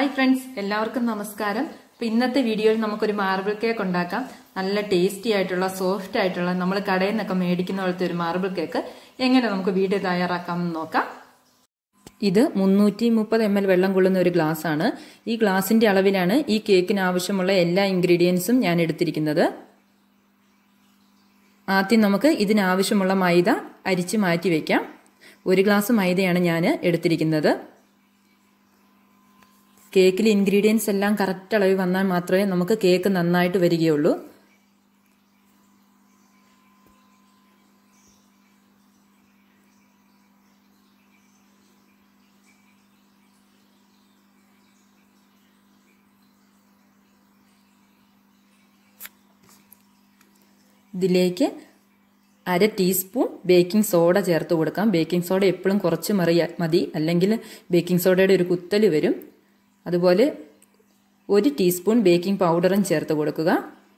hi friends എല്ലാവർക്കും നമസ്കാരം അപ്പൊ ഇന്നത്തെ വീഡിയോയിൽ നമുക്കൊരു മാർബിൾ കേക്ക് ഉണ്ടാക്കാം നല്ല ടേസ്റ്റി ആയിട്ടുള്ള സോഫ്റ്റ് ആയിട്ടുള്ള നമ്മൾ കടയിൽ നിന്നൊക്കെ മേടിക്കുന്ന പോലത്തെ ഒരു മാർബിൾ കേക്ക് എങ്ങനെ നമുക്ക് വീട്ടിൽ തയ്യാറാക്കാം എന്ന് നോക്കാം ഇത് മുന്നൂറ്റി മുപ്പത് എം എൽ വെള്ളം കൊള്ളുന്ന ഒരു ഗ്ലാസ് ആണ് ഈ ഗ്ലാസിന്റെ അളവിലാണ് ഈ കേക്കിന് ആവശ്യമുള്ള എല്ലാ ഇൻഗ്രീഡിയൻസും ഞാൻ എടുത്തിരിക്കുന്നത് ആദ്യം നമുക്ക് ഇതിനാവശ്യമുള്ള മൈദ അരിച്ച് മാറ്റി വയ്ക്കാം ഒരു ഗ്ലാസ് മൈദയാണ് ഞാൻ എടുത്തിരിക്കുന്നത് കേക്കിൽ ഇൻഗ്രീഡിയൻസ് എല്ലാം കറക്റ്റ് അളവിൽ വന്നാൽ മാത്രമേ നമുക്ക് കേക്ക് നന്നായിട്ട് വരികയുള്ളൂ ഇതിലേക്ക് അര ടീസ്പൂൺ ബേക്കിംഗ് സോഡ ചേർത്ത് കൊടുക്കാം ബേക്കിംഗ് സോഡ എപ്പോഴും കുറച്ച് മറിയ മതി അല്ലെങ്കിൽ ബേക്കിംഗ് സോഡയുടെ ഒരു കുത്തൽ വരും അതുപോലെ ഒരു ടീസ്പൂൺ ബേക്കിംഗ് പൗഡറും ചേർത്ത് കൊടുക്കുക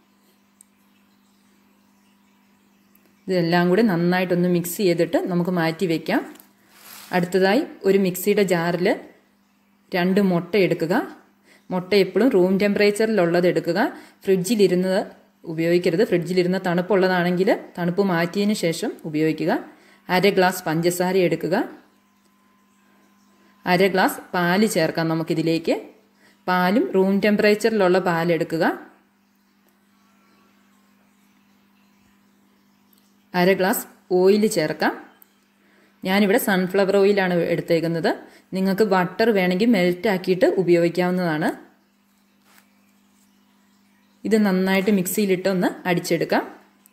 ഇതെല്ലാം കൂടി നന്നായിട്ടൊന്ന് മിക്സ് ചെയ്തിട്ട് നമുക്ക് മാറ്റി വയ്ക്കാം അടുത്തതായി ഒരു മിക്സിയുടെ ജാറിൽ രണ്ട് മുട്ട എടുക്കുക മുട്ട എപ്പോഴും റൂം ടെമ്പറേച്ചറിലുള്ളത് എടുക്കുക ഫ്രിഡ്ജിലിരുന്നത് ഉപയോഗിക്കരുത് ഫ്രിഡ്ജിലിരുന്ന തണുപ്പുള്ളതാണെങ്കിൽ തണുപ്പ് മാറ്റിയതിന് ശേഷം ഉപയോഗിക്കുക അര ഗ്ലാസ് പഞ്ചസാര എടുക്കുക അര ഗ്ലാസ് പാല് ചേർക്കാം നമുക്കിതിലേക്ക് പാലും റൂം ടെമ്പറേച്ചറിലുള്ള പാലെടുക്കുക അര ഗ്ലാസ് ഓയിൽ ചേർക്കാം ഞാനിവിടെ സൺഫ്ലവർ ഓയിലാണ് എടുത്തേക്കുന്നത് നിങ്ങൾക്ക് ബട്ടർ വേണമെങ്കിൽ മെൽറ്റ് ആക്കിയിട്ട് ഉപയോഗിക്കാവുന്നതാണ് ഇത് നന്നായിട്ട് മിക്സിയിലിട്ട് ഒന്ന് അടിച്ചെടുക്കാം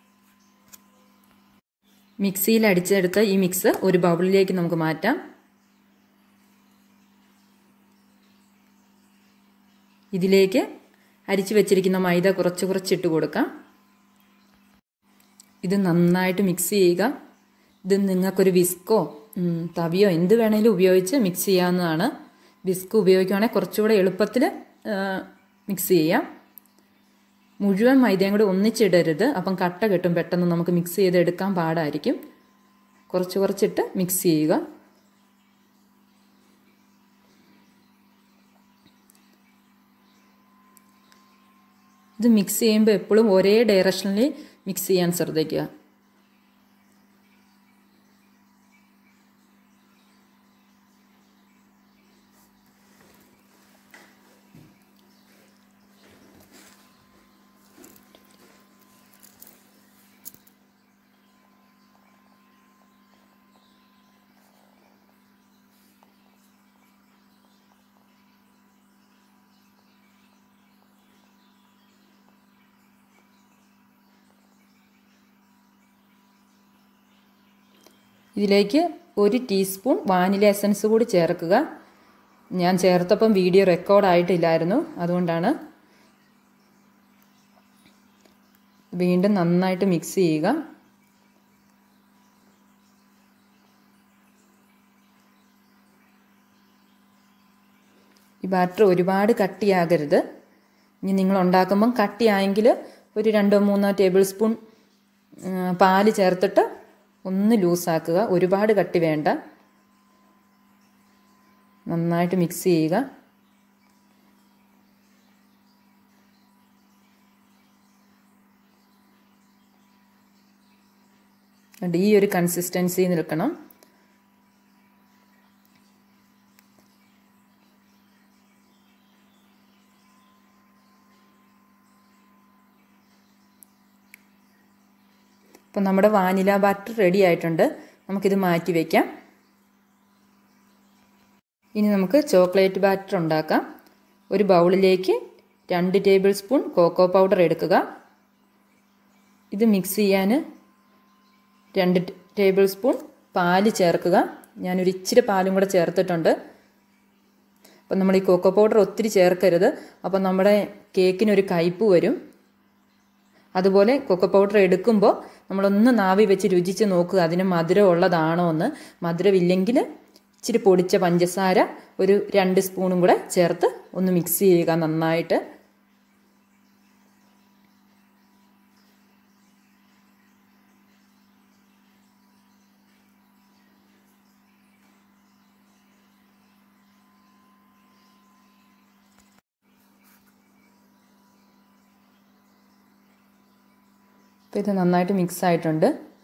മിക്സിയിൽ അടിച്ചെടുത്ത ഈ മിക്സ് ഒരു ബൗളിലേക്ക് നമുക്ക് മാറ്റാം ഇതിലേക്ക് അരിച്ചു വെച്ചിരിക്കുന്ന മൈദ കുറച്ച് കുറച്ചിട്ട് കൊടുക്കാം ഇത് നന്നായിട്ട് മിക്സ് ചെയ്യുക ഇത് നിങ്ങൾക്കൊരു വിസ്കോ തവിയോ എന്ത് വേണേലും ഉപയോഗിച്ച് മിക്സ് ചെയ്യാവുന്നതാണ് വിസ്ക് ഉപയോഗിക്കുകയാണെങ്കിൽ കുറച്ചുകൂടെ എളുപ്പത്തിൽ മിക്സ് ചെയ്യാം മുഴുവൻ മൈദയും കൂടി ഒന്നിച്ചിടരുത് അപ്പം കട്ട കെട്ടും പെട്ടെന്ന് നമുക്ക് മിക്സ് ചെയ്തെടുക്കാൻ പാടായിരിക്കും കുറച്ച് കുറച്ചിട്ട് മിക്സ് ചെയ്യുക ഇത് മിക്സ് ചെയ്യുമ്പോൾ എപ്പോഴും ഒരേ ഡയറക്ഷനിൽ മിക്സ് ചെയ്യാൻ ശ്രദ്ധിക്കുക ഇതിലേക്ക് ഒരു ടീസ്പൂൺ വാനില എസൻസ് കൂടി ചേർക്കുക ഞാൻ ചേർത്തപ്പം വീഡിയോ റെക്കോർഡായിട്ടില്ലായിരുന്നു അതുകൊണ്ടാണ് വീണ്ടും നന്നായിട്ട് മിക്സ് ചെയ്യുക ഈ ബാറ്റർ ഒരുപാട് കട്ടിയാകരുത് ഇനി നിങ്ങൾ ഉണ്ടാക്കുമ്പം കട്ടിയായെങ്കിൽ ഒരു രണ്ടോ മൂന്നോ ടേബിൾ സ്പൂൺ പാല് ചേർത്തിട്ട് ഒന്ന് ലൂസാക്കുക ഒരുപാട് കട്ടി വേണ്ട നന്നായിട്ട് മിക്സ് ചെയ്യുക ഈ ഒരു കൺസിസ്റ്റൻസി നിൽക്കണം അപ്പം നമ്മുടെ വാനില ബാറ്റർ റെഡി ആയിട്ടുണ്ട് നമുക്കിത് മാറ്റി വയ്ക്കാം ഇനി നമുക്ക് ചോക്ലേറ്റ് ബാറ്റർ ഉണ്ടാക്കാം ഒരു ബൗളിലേക്ക് രണ്ട് ടേബിൾ സ്പൂൺ കോക്കോ പൗഡർ എടുക്കുക ഇത് മിക്സ് ചെയ്യാൻ രണ്ട് ടേബിൾ സ്പൂൺ പാല് ചേർക്കുക ഞാനൊരു ഇച്ചിരി പാലും കൂടെ ചേർത്തിട്ടുണ്ട് അപ്പം നമ്മൾ ഈ കോക്കോ പൗഡർ ഒത്തിരി ചേർക്കരുത് അപ്പം നമ്മുടെ കേക്കിനൊരു കയ്പ്പ് വരും അതുപോലെ കൊക്കോ പൗഡർ എടുക്കുമ്പോൾ നമ്മളൊന്ന് നാവി വെച്ച് രുചിച്ച് നോക്കുക അതിന് മധുരം ഉള്ളതാണോ എന്ന് മധുരമില്ലെങ്കിൽ ഇച്ചിരി പൊടിച്ച പഞ്ചസാര ഒരു രണ്ട് സ്പൂണും കൂടെ ചേർത്ത് ഒന്ന് മിക്സ് ചെയ്യുക നന്നായിട്ട് അപ്പോൾ ഇത് നന്നായിട്ട് മിക്സ് ആയിട്ടുണ്ട്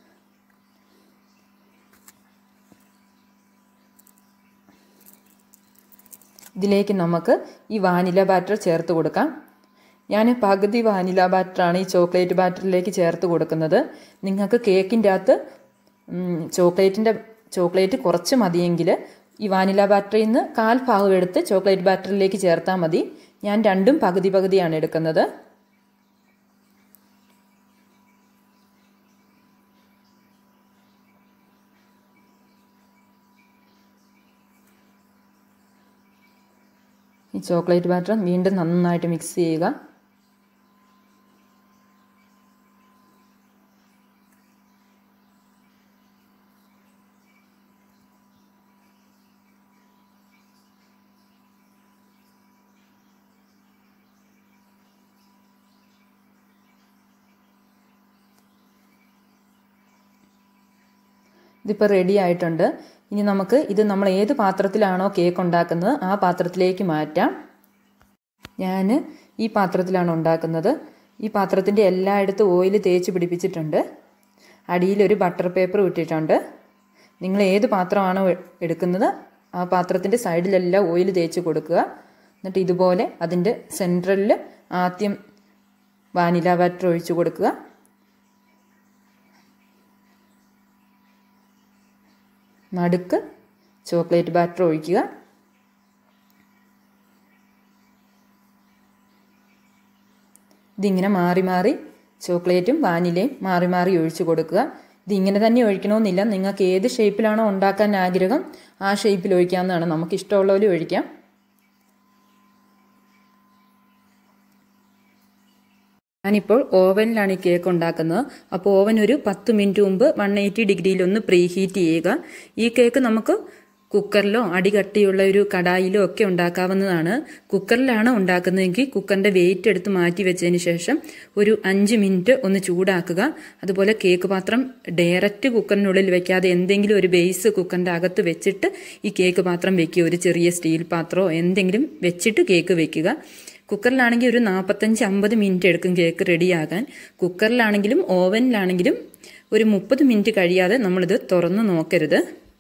ഇതിലേക്ക് നമുക്ക് ഈ വാനില ബാറ്റർ ചേർത്ത് കൊടുക്കാം ഞാൻ പകുതി വാനില ബാറ്ററാണ് ഈ ചോക്ലേറ്റ് ബാറ്ററിലേക്ക് ചേർത്ത് കൊടുക്കുന്നത് നിങ്ങൾക്ക് കേക്കിൻ്റെ അകത്ത് ചോക്ലേറ്റിൻ്റെ ചോക്ലേറ്റ് കുറച്ച് മതിയെങ്കിൽ ഈ വാനില ബാറ്ററിയിൽ നിന്ന് കാൽ ഭാഗം എടുത്ത് ചോക്ലേറ്റ് ബാറ്ററിലേക്ക് ചേർത്താൽ മതി ഞാൻ രണ്ടും പകുതി പകുതിയാണ് എടുക്കുന്നത് ഈ ചോക്ലേറ്റ് ബാറ്റർ വീണ്ടും നന്നായിട്ട് മിക്സ് ചെയ്യുക ഇതിപ്പോൾ റെഡി ആയിട്ടുണ്ട് ഇനി നമുക്ക് ഇത് നമ്മൾ ഏത് പാത്രത്തിലാണോ കേക്ക് ഉണ്ടാക്കുന്നത് ആ പാത്രത്തിലേക്ക് മാറ്റാം ഞാൻ ഈ പാത്രത്തിലാണ് ഉണ്ടാക്കുന്നത് ഈ പാത്രത്തിൻ്റെ എല്ലായിടത്തും ഓയിൽ തേച്ച് പിടിപ്പിച്ചിട്ടുണ്ട് അടിയിലൊരു ബട്ടർ പേപ്പർ ഇട്ടിട്ടുണ്ട് നിങ്ങൾ ഏത് പാത്രമാണോ എടുക്കുന്നത് ആ പാത്രത്തിൻ്റെ സൈഡിലെല്ലാം ഓയിൽ തേച്ച് കൊടുക്കുക എന്നിട്ട് ഇതുപോലെ അതിൻ്റെ സെൻട്രലിൽ ആദ്യം വാനില ബാറ്റർ ഒഴിച്ചു കൊടുക്കുക നടുക്ക് ചോക്ലേറ്റ് ബാറ്റർ ഒഴിക്കുക ഇതിങ്ങനെ മാറി മാറി ചോക്ലേറ്റും വാനിലയും മാറി മാറി ഒഴിച്ചു കൊടുക്കുക ഇതിങ്ങനെ തന്നെ ഒഴിക്കണമെന്നില്ല നിങ്ങൾക്ക് ഏത് ഷേപ്പിലാണോ ഉണ്ടാക്കാൻ ആഗ്രഹം ആ ഷേപ്പിൽ ഒഴിക്കാവുന്നതാണ് നമുക്ക് ഇഷ്ടമുള്ള പോലെ ഒഴിക്കാം ഞാനിപ്പോൾ ഓവനിലാണ് ഈ കേക്ക് ഉണ്ടാക്കുന്നത് അപ്പോൾ ഓവൻ ഒരു പത്ത് മിനിറ്റ് മുമ്പ് വൺ എയ്റ്റി ഡിഗ്രിയിൽ ഒന്ന് പ്രീ ഹീറ്റ് ചെയ്യുക ഈ കേക്ക് നമുക്ക് കുക്കറിലോ അടികട്ടിയുള്ള ഒരു കടായിലോ ഒക്കെ ഉണ്ടാക്കാവുന്നതാണ് കുക്കറിലാണ് ഉണ്ടാക്കുന്നതെങ്കിൽ കുക്കറിൻ്റെ വെയിറ്റ് എടുത്ത് മാറ്റി വെച്ചതിന് ശേഷം ഒരു അഞ്ച് മിനിറ്റ് ഒന്ന് ചൂടാക്കുക അതുപോലെ കേക്ക് പാത്രം ഡയറക്റ്റ് കുക്കറിനുള്ളിൽ വെക്കാതെ എന്തെങ്കിലും ഒരു ബേസ് കുക്കറിൻ്റെ അകത്ത് വെച്ചിട്ട് ഈ കേക്ക് പാത്രം വെക്കുക ഒരു ചെറിയ സ്റ്റീൽ പാത്രമോ എന്തെങ്കിലും വെച്ചിട്ട് കേക്ക് വെക്കുക കുക്കറിലാണെങ്കിൽ ഒരു നാൽപ്പത്തഞ്ച് അമ്പത് മിനിറ്റ് എടുക്കും കേക്ക് റെഡിയാകാൻ കുക്കറിലാണെങ്കിലും ഓവനിലാണെങ്കിലും ഒരു മുപ്പത് മിനിറ്റ് കഴിയാതെ നമ്മളിത് തുറന്ന് നോക്കരുത്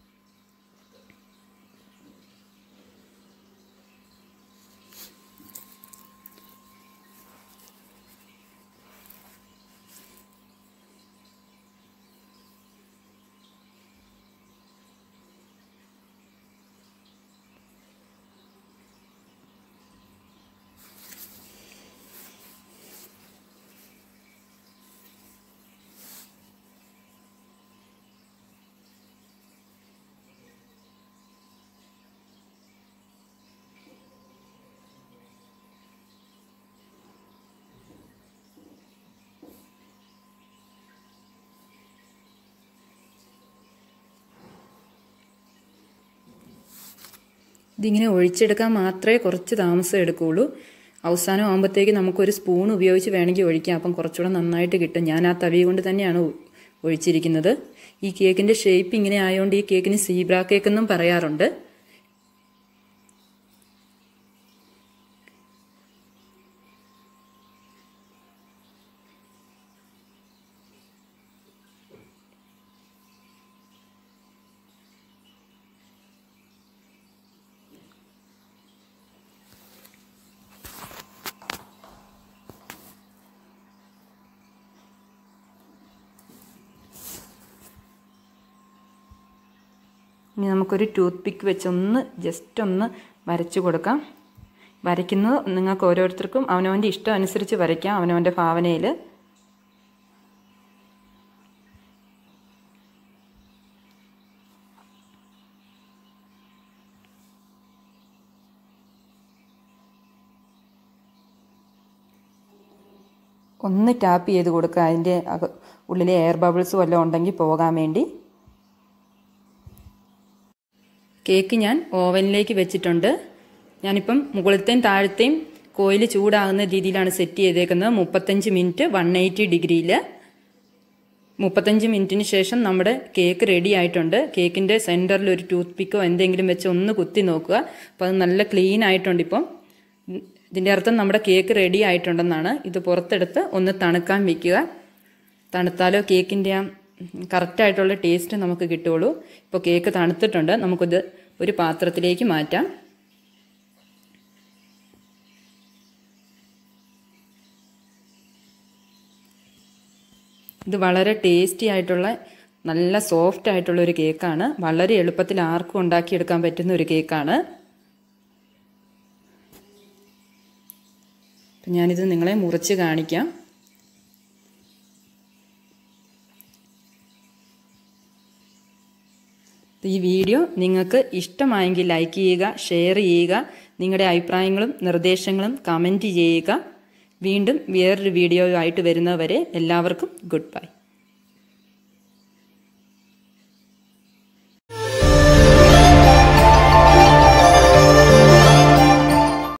ഇതിങ്ങനെ ഒഴിച്ചെടുക്കാൻ മാത്രമേ കുറച്ച് താമസം എടുക്കുകയുള്ളൂ അവസാനം ആകുമ്പോഴത്തേക്ക് നമുക്കൊരു സ്പൂൺ ഉപയോഗിച്ച് വേണമെങ്കിൽ ഒഴിക്കാം അപ്പം കുറച്ചുകൂടെ നന്നായിട്ട് കിട്ടും ഞാൻ ആ തവി കൊണ്ട് തന്നെയാണ് ഒഴിച്ചിരിക്കുന്നത് ഈ കേക്കിൻ്റെ ഷേപ്പ് ഇങ്ങനെ ആയതുകൊണ്ട് ഈ കേക്കിന് സീബ്ര കേക്ക് എന്നും പറയാറുണ്ട് ഇനി നമുക്കൊരു ടൂത്ത് പിക്ക് വെച്ചൊന്ന് ജസ്റ്റ് ഒന്ന് വരച്ചു കൊടുക്കാം വരയ്ക്കുന്നത് നിങ്ങൾക്ക് ഓരോരുത്തർക്കും അവനവൻ്റെ ഇഷ്ടം അനുസരിച്ച് വരയ്ക്കാം അവനവൻ്റെ ഭാവനയിൽ ഒന്ന് ടാപ്പ് ചെയ്ത് കൊടുക്കുക അതിൻ്റെ അക ഉള്ളിലെ എയർ ബബിൾസ് വല്ലതും ഉണ്ടെങ്കിൽ പോകാൻ വേണ്ടി കേക്ക് ഞാൻ ഓവനിലേക്ക് വെച്ചിട്ടുണ്ട് ഞാനിപ്പം മുകളിലത്തെയും താഴത്തെയും കോയിൽ ചൂടാകുന്ന രീതിയിലാണ് സെറ്റ് ചെയ്തേക്കുന്നത് മുപ്പത്തഞ്ച് മിനിറ്റ് വൺ എയ്റ്റി ഡിഗ്രിയിൽ മുപ്പത്തഞ്ച് മിനിറ്റിന് ശേഷം നമ്മുടെ കേക്ക് റെഡി ആയിട്ടുണ്ട് കേക്കിൻ്റെ സെൻറ്ററിൽ ഒരു ടൂത്ത് പിക്കോ എന്തെങ്കിലും വെച്ച് ഒന്ന് കുത്തി നോക്കുക അപ്പോൾ അത് നല്ല ക്ലീൻ ആയിട്ടുണ്ട് ഇപ്പം ഇതിൻ്റെ അർത്ഥം നമ്മുടെ കേക്ക് റെഡി ആയിട്ടുണ്ടെന്നാണ് ഇത് പുറത്തെടുത്ത് ഒന്ന് തണുക്കാൻ വെക്കുക തണുത്താലോ കേക്കിൻ്റെ ആ കറക്റ്റായിട്ടുള്ള ടേസ്റ്റ് നമുക്ക് കിട്ടുള്ളൂ ഇപ്പോൾ കേക്ക് തണുത്തിട്ടുണ്ട് നമുക്കിത് ഒരു പാത്രത്തിലേക്ക് മാറ്റാം ഇത് വളരെ ടേസ്റ്റി ആയിട്ടുള്ള നല്ല സോഫ്റ്റ് ആയിട്ടുള്ള ഒരു കേക്കാണ് വളരെ എളുപ്പത്തിൽ ആർക്കും ഉണ്ടാക്കിയെടുക്കാൻ പറ്റുന്ന ഒരു കേക്കാണ് ഞാനിത് നിങ്ങളെ മുറിച്ച് കാണിക്കാം ഈ വീഡിയോ നിങ്ങൾക്ക് ഇഷ്ടമായെങ്കിൽ ലൈക്ക് ചെയ്യുക ഷെയർ ചെയ്യുക നിങ്ങളുടെ അഭിപ്രായങ്ങളും നിർദ്ദേശങ്ങളും കമൻറ്റ് ചെയ്യുക വീണ്ടും വേറൊരു വീഡിയോ ആയിട്ട് വരുന്നവരെ എല്ലാവർക്കും ഗുഡ് ബൈ